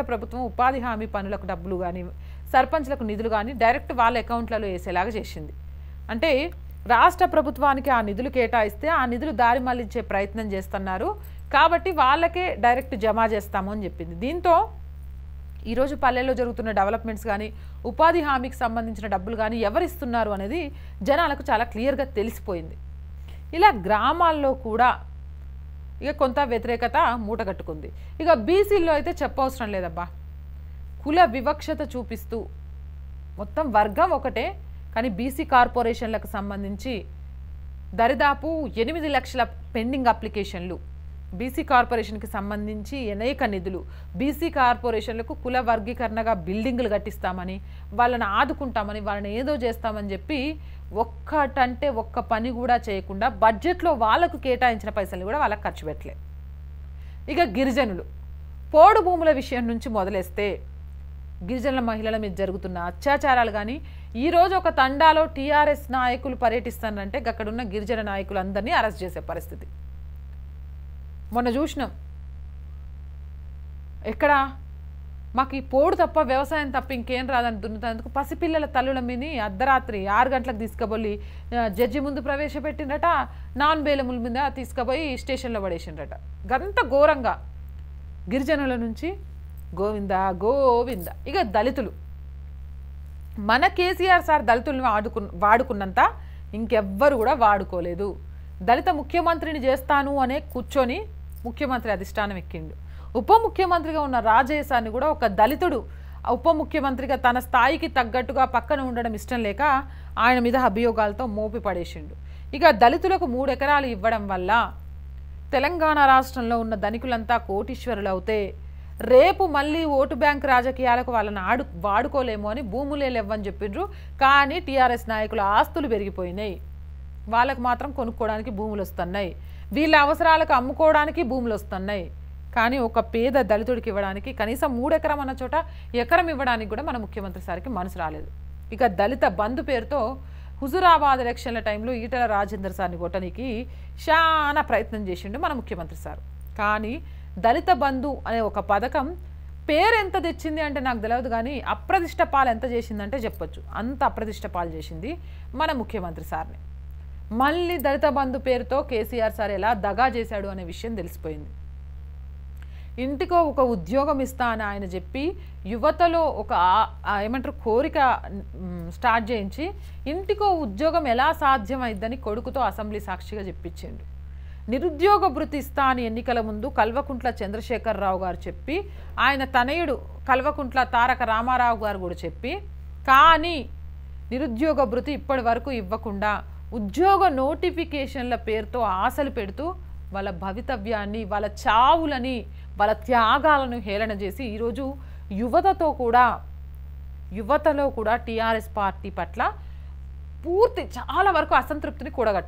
రాష్ట్ర ప్రభుత్వం ఉపాధి హామీ పనులకు డబ్బులు కానీ సర్పంచ్లకు నిధులు కానీ డైరెక్ట్ వాళ్ళ అకౌంట్లలో వేసేలాగా చేసింది అంటే రాష్ట్ర ప్రభుత్వానికి ఆ నిధులు కేటాయిస్తే ఆ నిధులు దారి మళ్లించే ప్రయత్నం చేస్తున్నారు కాబట్టి వాళ్ళకే డైరెక్ట్ జమ చేస్తాము అని చెప్పింది దీంతో ఈరోజు పల్లెల్లో జరుగుతున్న డెవలప్మెంట్స్ కానీ ఉపాధి హామీకి సంబంధించిన డబ్బులు కానీ ఎవరిస్తున్నారు అనేది జనాలకు చాలా క్లియర్గా తెలిసిపోయింది ఇలా గ్రామాల్లో కూడా ఇక కొంత వ్యతిరేకత మూటగట్టుకుంది ఇక బీసీల్లో అయితే చెప్పవసరం లేదబ్బా కుల వివక్షత చూపిస్తూ మొత్తం వర్గం ఒకటే కానీ బీసీ కార్పొరేషన్లకు సంబంధించి దరిదాపు ఎనిమిది లక్షల పెండింగ్ అప్లికేషన్లు బీసీ కార్పొరేషన్కి సంబంధించి అనేక నిధులు బీసీ కార్పొరేషన్లకు కుల వర్గీకరణగా బిల్డింగులు కట్టిస్తామని వాళ్ళని ఆదుకుంటామని వాళ్ళని ఏదో చేస్తామని చెప్పి ఒక్కటంటే ఒక్క పని కూడా చేయకుండా బడ్జెట్లో వాళ్ళకు కేటాయించిన పైసలు కూడా వాళ్ళకి ఖర్చు పెట్టలే ఇక గిరిజనులు పోడు భూముల విషయం నుంచి మొదలేస్తే గిరిజనుల మహిళల మీద జరుగుతున్న అత్యాచారాలు కానీ ఈరోజు ఒక తండాలో టీఆర్ఎస్ నాయకులు పర్యటిస్తానంటే అక్కడున్న గిరిజన నాయకులందరినీ అరెస్ట్ చేసే పరిస్థితి మొన్న చూసినాం ఎక్కడ మాకు ఈ పోడు తప్ప వ్యవసాయం తప్ప ఇంకేం రాదని దున్నుతందుకు పసిపిల్లల తల్లుల మీని అర్ధరాత్రి ఆరు గంటలకు తీసుకుపోయి ఆ, జడ్జి ముందు ప్రవేశపెట్టిండట నాన్ బేలముల మీద తీసుకుపోయి స్టేషన్లో పడేసిండట గంత ఘోరంగా గిరిజనుల నుంచి గోవింద గోవింద ఇక దళితులు మన కేసీఆర్ సార్ దళితులను వాడుకు వాడుకున్నంత ఇంకెవ్వరు కూడా వాడుకోలేదు దళిత ముఖ్యమంత్రిని చేస్తాను అనే కూర్చొని ముఖ్యమంత్రి అధిష్టానం ఎక్కిండు ఉప ముఖ్యమంత్రిగా ఉన్న రాజయ్య సార్ని కూడా ఒక దళితుడు ఉప ముఖ్యమంత్రిగా తన స్థాయికి తగ్గట్టుగా పక్కన ఉండడం ఇష్టం లేక ఆయన మీద అభియోగాలతో మోపి పడేసిండు ఇక దళితులకు మూడు ఎకరాలు ఇవ్వడం వల్ల తెలంగాణ రాష్ట్రంలో ఉన్న ధనికులంతా కోటీశ్వరులు అవుతే రేపు మళ్ళీ ఓటు బ్యాంక్ రాజకీయాలకు వాళ్ళని ఆడు వాడుకోలేము అని భూములే లేవని చెప్పిండ్రు కానీ టీఆర్ఎస్ నాయకుల ఆస్తులు పెరిగిపోయినాయి వాళ్ళకు మాత్రం కొనుక్కోవడానికి భూములు వస్తున్నాయి వీళ్ళ అవసరాలకు అమ్ముకోవడానికి భూములు వస్తున్నాయి కానీ ఒక పేద దళితుడికి ఇవ్వడానికి కనీసం మూడు ఎకరం అన్న చోట ఎకరం ఇవ్వడానికి కూడా మన ముఖ్యమంత్రి సార్కి మనసు రాలేదు ఇక దళిత బంధు పేరుతో హుజురాబాద్ ఎలక్షన్ల టైంలో ఈటల రాజేందర్ సార్ని కొట్టడానికి చాలా ప్రయత్నం చేసిండు మన ముఖ్యమంత్రి సార్ కానీ దళిత బంధు అనే ఒక పథకం పేరు ఎంత తెచ్చింది అంటే నాకు తెలియదు కానీ అప్రదిష్ట పాలు ఎంత చేసిందంటే చెప్పొచ్చు అంత అప్రదిష్ట పాలు చేసింది మన ముఖ్యమంత్రి సార్ని మళ్ళీ దళిత బంధు పేరుతో కేసీఆర్ సార్ ఎలా దగా చేశాడు అనే విషయం తెలిసిపోయింది ఇంటికో ఒక ఉద్యోగం ఇస్తా అని ఆయన చెప్పి యువతలో ఒక ఆ- ఆ ఏమంటారు కోరిక మ్, స్టార్ట్ చేయించి ఇంటికో ఉద్యోగం ఎలా సాధ్యమైద్దని కొడుకుతో అసెంబ్లీ సాక్షిగా చెప్పించిండు నిరుద్యోగ భృతి ఇస్తా అని ఎన్నికల ముందు కల్వకుంట్ల చంద్రశేఖరరావు గారు చెప్పి ఆయన తనయుడు కల్వకుంట్ల తారక రామారావు గారు కూడా చెప్పి కానీ నిరుద్యోగ భృతి ఇప్పటి వరకు ఇవ్వకుండా ఉద్యోగ నోటిఫికేషన్ల పేరుతో ఆశలు పెడుతూ వాళ్ళ భవితవ్యాన్ని వాళ్ళ చావులని వాళ్ళ త్యాగాలను హేళన చేసి ఈరోజు యువతతో కూడా యువతలో కూడా టీఆర్ఎస్ పార్టీ పట్ల పూర్తి చాలా వరకు అసంతృప్తిని కూడగట్టు